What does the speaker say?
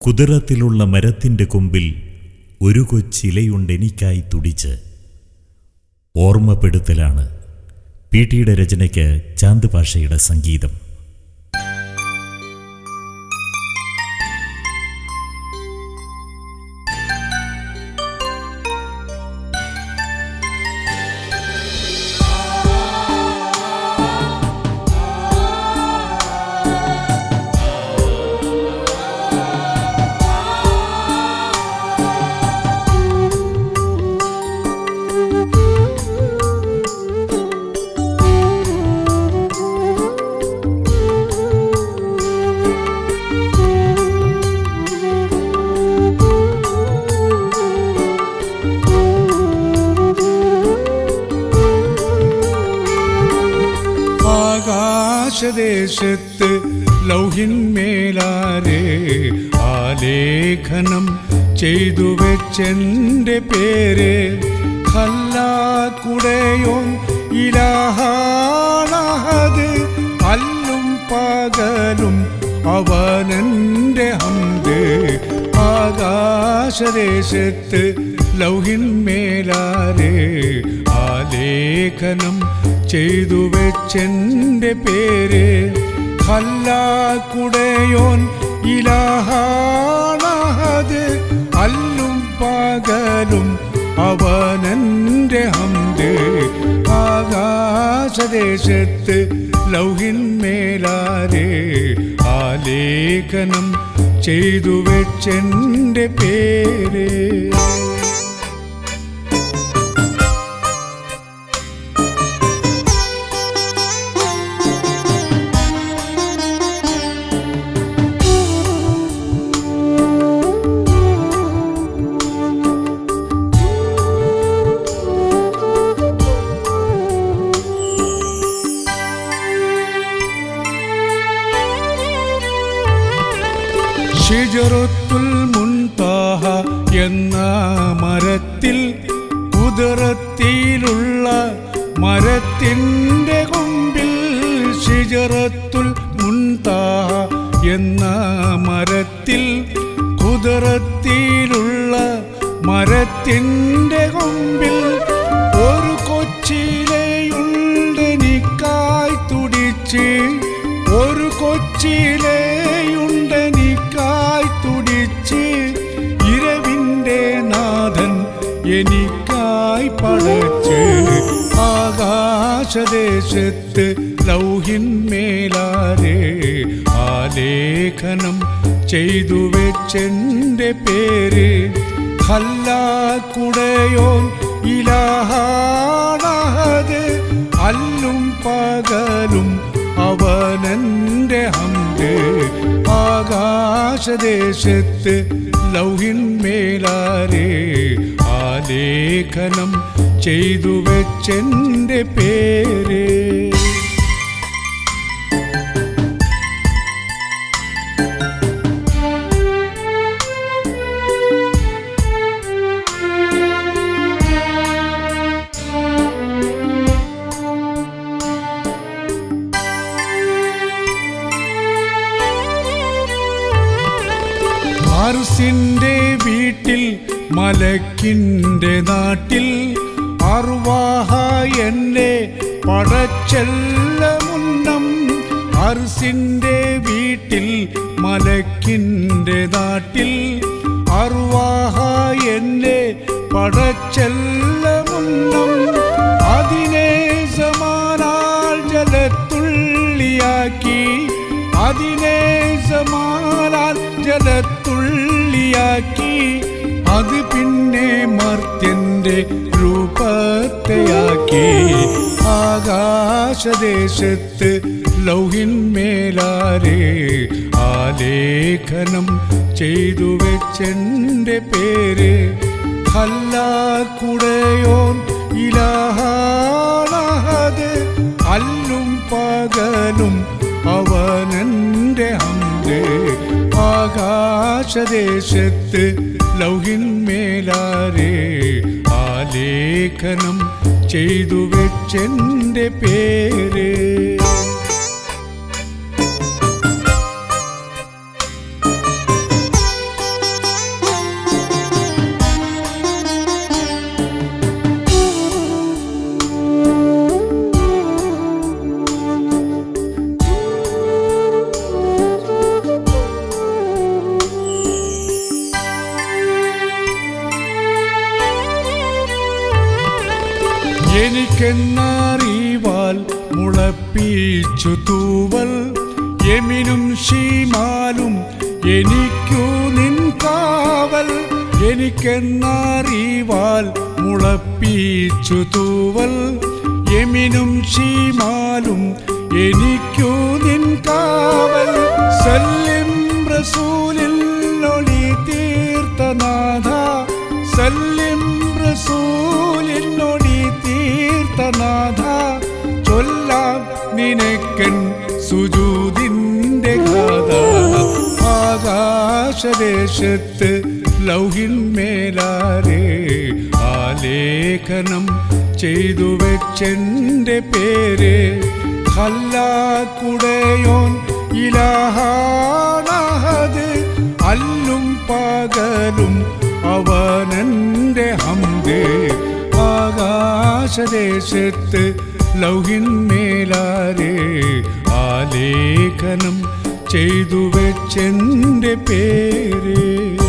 കുതിരത്തിലുള്ള മരത്തിൻ്റെ കൊമ്പിൽ ഒരു കൊച്ചിലയുണ്ടെനിക്കായി തുടിച്ച് ഓർമ്മപ്പെടുത്തലാണ് പി ടിയുടെ രചനയ്ക്ക് ചാന്ദ് ഭാഷയുടെ സംഗീതം ആകാശദേശത്ത് ലൗഹിന്മേലാരെ ആലേഖനം ചെയ്തു വെച്ചെന്റെ പേര് ഹല്ലാക്കുടയോൻ ഇലാഹാണത് അല്ലും പകലും അവനെന്റെ ഹന്ത് ആകാശദേശത്ത് ലൗഹിന്മേലാരെ ആലേഖനം ചെയ്തു വെച്ചെന്റെ പേര് ഹല്ലാക്കുടയോൻ ഇലാഹാണത് അല്ലും പകലും അവനെന്റെ ഹന്ത് ആകാശദേശത്ത് ലൗഹിന്മേലാരെ ആലേഖനം ചെയ്തു വെച്ചെന്റെ പേര് ഷിജറത്തുൽ മുൻതാഹ എന്ന മരത്തിൽ കുതിരത്തിലുള്ള മരത്തിൻ്റെ കൊമ്പിൽ ഷിജറത്തുൽ മുൻതാഹ എന്ന മരത്തിൽ കുതിരത്തിലുള്ള മരത്തിൻ്റെ കൊമ്പിൽ ഒരു കൊച്ചിലെയുണ്ടെനിക്കായി തുടിച്ച് ഒരു കൊച്ചിലെയുണ്ടെനിക്കായി തുടിച്ച് ഇരവിൻ്റെ നാഥൻ എനിക്കായി പടച്ച് ആകാശദേശത്ത് ലൗഹിന്മേലാരെ ആലേഖനം ചെയ്തു വെച്ചെന്റെ പേര് ഹല്ലാക്കുടയോൻ ഇലാഹാണത് അല്ലും പകലും അവനെന്റെ ഹന്ത് ആകാശദേശത്ത് ലൗഹിന്മേലാരെ ആലേഖനം ചെയ്തു വെച്ചെന്റെ പേര് ആറുസിന്റെ വീട്ടിൽ മലക്കിന്റെ നാട്ടിൽ അറുവാഹ എന്നെ പടച്ചെല്ല മുന്നം അർസിന്റെ വീട്ടിൽ മലക്കിന്റെ നാട്ടിൽ അറുവാഹ എന്നെ പടച്ചെല്ല മുന്നം അതിനെ സമാനാൾ ജലത്തുള്ളിയാക്കി അതിനെ സമാനാൽ ജലത്തുള്ളിയാക്കി അത് പിന്നെ മർത്യന്റെ രൂപത്തെയാക്കി ആകാശദേശത്ത് ലൗഹിന്മേലാരെ ആലേഖനം ചെയ്തു വെച്ചെന്റെ പേര് ഹല്ലാക്കുടയോൻ ഇലാഹാണത് അല്ലും പകലും അവനെന്റെ ഹന്ത് ആകാശദേശത്ത് ലൗഹിന്മേലാരെ ആലേഖനം ചെയ്തു വെച്ചെന്റെ പേര് എനിക്കെന്നറിവാൽ മുളപ്പിച്ചു തൂവൽ യമിനും ഷീമാലും എനിക്കു നിൻ കാവൽ എനിക്കെന്നറിവാൽ മുളപ്പിച്ചു തൂവൽ യമിനും ഷീമാലും എനിക്കു നിൻ കാവൽ സല്ലിം റസൂലിൽ ഒളി തീർത്തനാഥ സല്ലിം റസൂലിൽ ഒളി തീർത്തനാഥ ചൊല്ലാം നിനക്കൻ സുജൂതിൻ്റെ കഥ ആകാശദേശത്ത് ലൗഹിന്മേലാരേ ആലേഖനം ചെയ്തു വെച്ചെൻ്റെ പേര് ഹല്ലാക്കുടയോൻ ഇലാഹാണത് അല്ലും പകലും അവനന്റെ ഹംദേ ആകാശദേശത്ത് ലൗഹിന്മേലാരേ ആലേഖനം ചെയ്തു വെച്ചെൻ്റെ പേര്